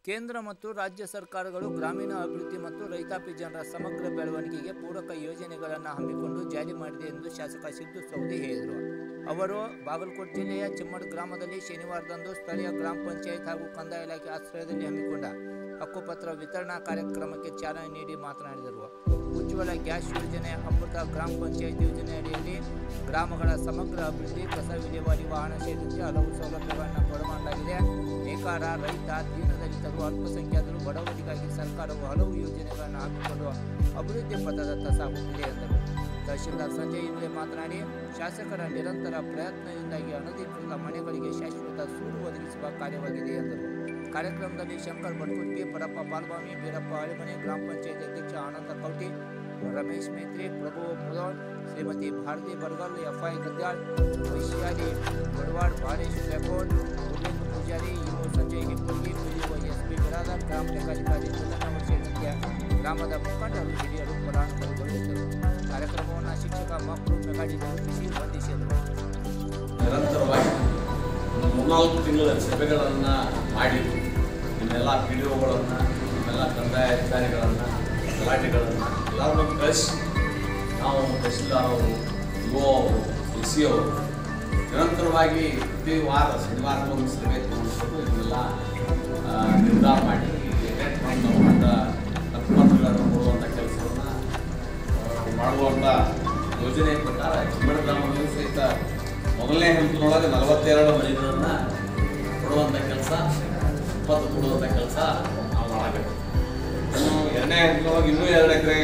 ಕೇಂದ್ರ ಮತ್ತು ರಾಜ್ಯ ಸರ್ಕಾರಗಳು ಗ್ರಾಮೀಣ ಅಭಿವೃದ್ಧಿ ಮತ್ತು ರೈತಾಪಿ ಜನರ ಸಮಗ್ರ ಬೆಳವಣಿಗೆಗೆ ಪೂರಕ ಯೋಜನೆಗಳನ್ನು ಹಮ್ಮಿಕೊಂಡು ಜಾರಿ ಮಾಡಿದೆ ಎಂದು ಶಾಸಕ ಸಿದ್ದು ಸೌದಿ ಹೇಳಿದರು ಅವರು ಬಾಗಲಕೋಟೆ ಜಿಲ್ಲೆಯ ಚಿಮ್ಮಡ್ ಗ್ರಾಮದಲ್ಲಿ ಶನಿವಾರದಂದು ಸ್ಥಳೀಯ ಗ್ರಾಮ ಪಂಚಾಯತ್ ಹಾಗೂ ಕಂದಾಯ ಇಲಾಖೆ ಆಶ್ರಯದಲ್ಲಿ ಹಮ್ಮಿಕೊಂಡ ಹಕ್ಕುಪತ್ರ ವಿತರಣಾ ಕಾರ್ಯಕ್ರಮಕ್ಕೆ ಚಾಲನೆ ನೀಡಿ ಮಾತನಾಡಿದರು ಉಜ್ವಲ ಗ್ಯಾಸ್ ಯೋಜನೆ ಅಮೃತ ಗ್ರಾಮ ಪಂಚಾಯತ್ ಯೋಜನೆ ಅಡಿಯಲ್ಲಿ ಗ್ರಾಮಗಳ ಸಮಗ್ರ ಅಭಿವೃದ್ಧಿ ಕಸ ವಿಲೇವಾರಿ ವಾಹನ ಸೇರಿದಂತೆ ಹಲವು ಸೌಲಭ್ಯಗಳನ್ನು ಕೊಡಮಾಡಲಾಗಿದೆ ನೇಕಾರ ರೈತ ದೀನದಲಿತರು ಅಲ್ಪಸಂಖ್ಯಾತರು ಬಡವರಿಗಾಗಿ ಸರ್ಕಾರವು ಹಲವು ಯೋಜನೆಗಳನ್ನು ಹಾಕಿಕೊಂಡು ಅಭಿವೃದ್ಧಿ ಪಥದತ್ತ ಸಾಗುತ್ತಿದೆ ಎಂದರು ತಹಶೀಲ್ದಾರ್ ಸಂಜಯ್ ಇಂಗ್ಲೆ ಮಾತನಾಡಿ ಶಾಸಕರ ನಿರಂತರ ಪ್ರಯತ್ನದಿಂದಾಗಿ ಅನಧಿಕೃತ ಮನೆಗಳಿಗೆ ಶಾಶ್ವತ ಸೂರು ಒದಗಿಸುವ ಕಾರ್ಯವಾಗಿದೆ ಎಂದರು ಕಾರ್ಯಕ್ರಮದಲ್ಲಿ ಶಂಕರ್ ಬಟ್ಕುಟ್ಟಿ ಪರಪ್ಪ ಪಾಲ್ವಾಮಿ ಬೀರಪ್ಪ ಅಳಿಮನೆ ಗ್ರಾಮ ಪಂಚಾಯತ್ ಅಧ್ಯಕ್ಷ Ananda Kouti Ramesh Metri Prabhu Mudhol Shrimati Bharati Bargal FI Gaddal Vaishali Badawad Bharesh Bekod Govinda Pujari EO Sanjay Hippugi PDO S P Biradar ಗ್ರಾಮ ಲೆಕ್ಕಾಧಿಕಾರಿ ಚಂದನವರು ಸೇರಿದಂತೆ ಗ್ರಾಮದ ಮುಖಂಡರು ಹಿರಿಯರು ಫಲಾನುಭವಿಗಳು ಇದ್ದರು ಕಾರ್ಯಕ್ರಮವನ್ನು ಶಿಕ್ಷಕ ಮಕ್ಕಳು ಮೆಗಾಡಿ ನಿರೂಪಿಸಿ ವಂದಿಸಿದರು ನಿರಂತರವಾಗಿ ಒಂದು ಮೂರ್ನಾಲ್ಕು ತಿಂಗಳ ಸಭೆಗಳನ್ನು ಮಾಡಿ ನಿಮ್ಮೆಲ್ಲ ಪಿ ಡಿ ಒಗಳನ್ನು ನಿಮ್ಮೆಲ್ಲ ಕಂದಾಯ ಅಧಿಕಾರಿಗಳನ್ನು ಗಲಾಟೆಗಳನ್ನು ಎಲ್ಲರನ್ನೂ ಕಳಿಸಿ ನಾವು ತಹಶೀಲ್ದಾರ್ ಅವರು ಇಒ ಅವರು ಎ ಸಿ ಅವರು ನಿರಂತರವಾಗಿ ಪ್ರತಿ ವಾರ ಶನಿವಾರ ಒಂದು ಸಭೆ ತಗೊಂಡು ಇದನ್ನೆಲ್ಲ ಆ, ನಿರ್ಧಾರ ಮಾಡಿ ಎಡೆಟ್ ಮಾಡುವಂಥ ಹಕ್ಕುಪತ್ರಗಳನ್ನು ಕೊಡುವಂಥ ಕೆಲಸವನ್ನು ಮಾಡುವಂಥ ಯೋಜನೆ ಪ್ರಕಾರ ಚಿಮ್ಮಡ ಗ್ರಾಮದಲ್ಲಿ ಸಹಿತ ಮೊದಲನೇ ಹಂತದೊಳಗೆ ನಲವತ್ತೆರಡು ಮನೆಗಳನ್ನು ಕೊಡುವಂಥ ಕೆಲಸ ಇಪ್ಪತ್ತು ಕೊಡುವಂಥ ಕೆಲಸ ನಾವು ಮಾಡಬೇಕು ಇನ್ನು ಎರಡನೇ ಹಂತದೊಳಗೆ ಇನ್ನೂ ಎರಡು ಎಕರೆ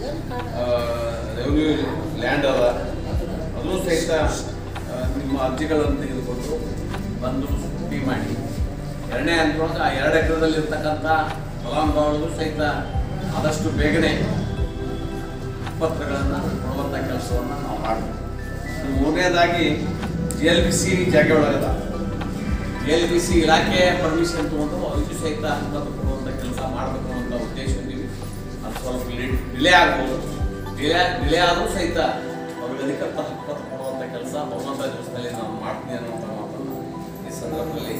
ರೆವಿನ್ಯೂ ಲ್ಯಾಂಡ್ ಅದ ಅದೂ ಸಹಿತ ಆ, ನಿಮ್ಮ ಅರ್ಜಿಗಳನ್ನು ತೆಗೆದುಕೊಂಡು ಬಂದು ಸ್ಕೂಟಿ ಮಾಡಿ ಎರಡನೇ ಹಂತದೊಳಗೆ ಆ ಎರಡು ಎಕರೆದಲ್ಲಿ ಇರ್ತಕ್ಕಂಥ ಫಲಾನುಭವಿಗಳು ಸಹಿತ ಆದಷ್ಟು ಬೇಗನೆ ಪತ್ರಗಳನ್ನು ಕೊಡುವಂಥ ಕೆಲಸವನ್ನು ನಾವು ಮಾಡಬೇಕು ಇನ್ನು ಮೂರನೇದಾಗಿ ಜಿ ಎಲ್ ಬಿ ಸಿ ಜಾಗ ಒಳಗದ ಜಿ ಎಲ್ ಬಿ ಸಿ ಇಲಾಖೆಯ ಪರ್ಮಿಷನ್ ತೊಗೊಂಡು ಅದಕ್ಕೂ ಸಹಿತ ಪತ್ರ ಕೊಡುವಂಥ ಕೆಲಸ ಮಾಡಬೇಕು ಅನ್ನೋ ಉದ್ದೇಶ ಹೊಂದಿವಿ ಅದು ಸ್ವಲ್ಪ ಡಿಲೇ ಆಗ್ಬೋದು ಡಿಲೇ ಡಿಲೇ ಆದರೂ ಸಹಿತ ಅವ್ರಿಗೆ ಅಧಿಕೃತ ಹಕ್ಕುಪತ್ರ ಕೊಡುವಂಥ ಕೆಲಸ ಬಹುಮತ ದಿವಸದಲ್ಲಿ ನಾವು ಮಾಡ್ತೀನಿ ಅನ್ನುವಂಥ ಮಾತನ್ನು ಈ ಸಂದರ್ಭದಲ್ಲಿ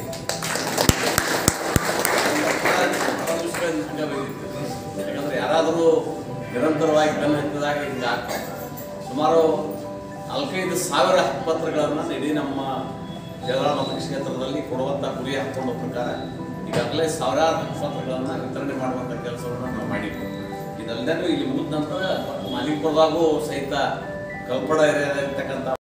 ಯಾಕಂದ್ರೆ ಯಾರಾದರೂ ನಿರಂತರವಾಗಿ ಬೆನ್ನು ಹತ್ತಿದಾಗ ಹಿಂಗೆ ಆಗ್ತದೆ ಸುಮಾರು ನಾಲ್ಕೈದು ಸಾವಿರ ಪತ್ರಗಳನ್ನು ಇಡೀ ನಮ್ಮ ಜಗಳ ಮತಕ್ಷೇತ್ರದಲ್ಲಿ ಕೊಡುವಂಥ ಗುರಿ ಹಾಕೊಂಡ ಪ್ರಕಾರ ಈಗಾಗಲೇ ಸಾವಿರಾರು ಪತ್ರಗಳನ್ನು ವಿತರಣೆ ಮಾಡುವಂಥ ಕೆಲಸವನ್ನು ನಾವು ಮಾಡಿದ್ವಿ ಇದಲ್ಲದೆ ಇಲ್ಲಿ ಮುಗಿದ ನಂತರ ಮಾಲಿಕಪುರದಾಗೂ ಸಹಿತ ಕಲ್ಪಡ ಏರಿಯಾದಲ್ಲಿರ್ತಕ್ಕಂಥ